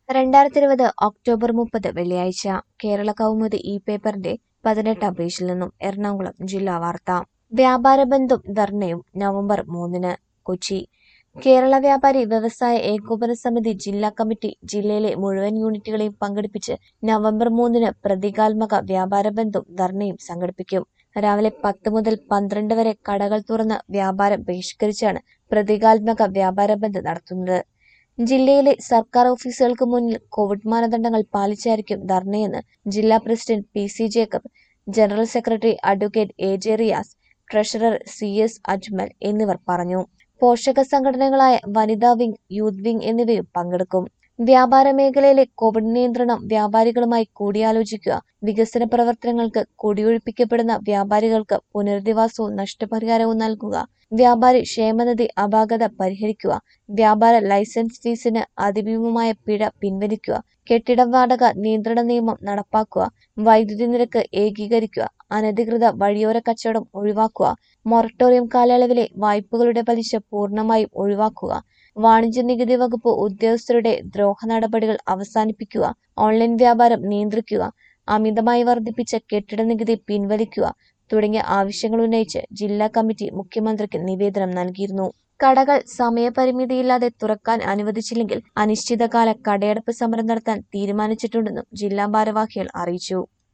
രണ്ടായിരത്തി ഇരുപത് ഒക്ടോബർ മുപ്പത് വെള്ളിയാഴ്ച കേരള കൗമുദി ഈ പേപ്പറിന്റെ പതിനെട്ടാം പേജിൽ നിന്നും എറണാകുളം ജില്ലാ വാർത്ത വ്യാപാര ബന്ധും ധർണയും നവംബർ മൂന്നിന് കൊച്ചി കേരള വ്യാപാരി വ്യവസായ ഏകോപന സമിതി ജില്ലാ കമ്മിറ്റി ജില്ലയിലെ മുഴുവൻ യൂണിറ്റുകളെയും പങ്കെടുപ്പിച്ച് നവംബർ മൂന്നിന് പ്രതീകാത്മക വ്യാപാര ബന്ധും ധർണയും സംഘടിപ്പിക്കും രാവിലെ പത്ത് മുതൽ പന്ത്രണ്ട് വരെ കടകൾ തുറന്ന് വ്യാപാരം ബഹിഷ്കരിച്ചാണ് പ്രതീകാത്മക വ്യാപാര ബന്ദ് നടത്തുന്നത് ജില്ലയിലെ സർക്കാർ ഓഫീസുകൾക്ക് മുന്നിൽ കോവിഡ് മാനദണ്ഡങ്ങൾ പാലിച്ചായിരിക്കും ധർണയെന്ന് ജില്ലാ president P C Jacob general secretary advocate A J Riyas treasurer C S Ajmal എന്നിവർ പറഞ്ഞു പോഷക സംഘടനകളായ വനിതാ വിംഗ് യൂത്ത് വിംഗ് എന്നിവയും പങ്കെടുക്കും വ്യാപാര മേഖലയിലെ കോവിഡ് നിയന്ത്രണം വ്യാപാരികളുമായി കൂടിയാലോചിക്കുക വികസന പ്രവർത്തനങ്ങൾക്ക് കുടിയൊഴിപ്പിക്കപ്പെടുന്ന വ്യാപാരികൾക്ക് പുനരധിവാസവും നഷ്ടപരിഹാരവും നൽകുക വ്യാപാരി ക്ഷേമനിധി അപാകത പരിഹരിക്കുക വ്യാപാര ലൈസൻസ് ഫീസിന് അതിഭീമമായ പിഴ പിൻവലിക്കുക കെട്ടിട വാടക നിയന്ത്രണ നിയമം നടപ്പാക്കുക വൈദ്യുതി നിരക്ക് ഏകീകരിക്കുക അനധികൃത വഴിയോര കച്ചവടം ഒഴിവാക്കുക മൊറട്ടോറിയം കാലയളവിലെ വായ്പകളുടെ പലിശ പൂർണ്ണമായും ഒഴിവാക്കുക വാണിജ്യ നികുതി വകുപ്പ് ഉദ്യോഗസ്ഥരുടെ ദ്രോഹ നടപടികൾ അവസാനിപ്പിക്കുക ഓൺലൈൻ വ്യാപാരം നിയന്ത്രിക്കുക അമിതമായി വർദ്ധിപ്പിച്ച കെട്ടിട നികുതി പിൻവലിക്കുക തുടങ്ങിയ ആവശ്യങ്ങൾ ഉന്നയിച്ച് ജില്ലാ കമ്മിറ്റി മുഖ്യമന്ത്രിക്ക് നിവേദനം നൽകിയിരുന്നു കടകൾ സമയപരിമിതിയില്ലാതെ തുറക്കാൻ അനുവദിച്ചില്ലെങ്കിൽ അനിശ്ചിതകാല കടയടപ്പ് സമരം നടത്താൻ തീരുമാനിച്ചിട്ടുണ്ടെന്നും ജില്ലാ ഭാരവാഹികൾ അറിയിച്ചു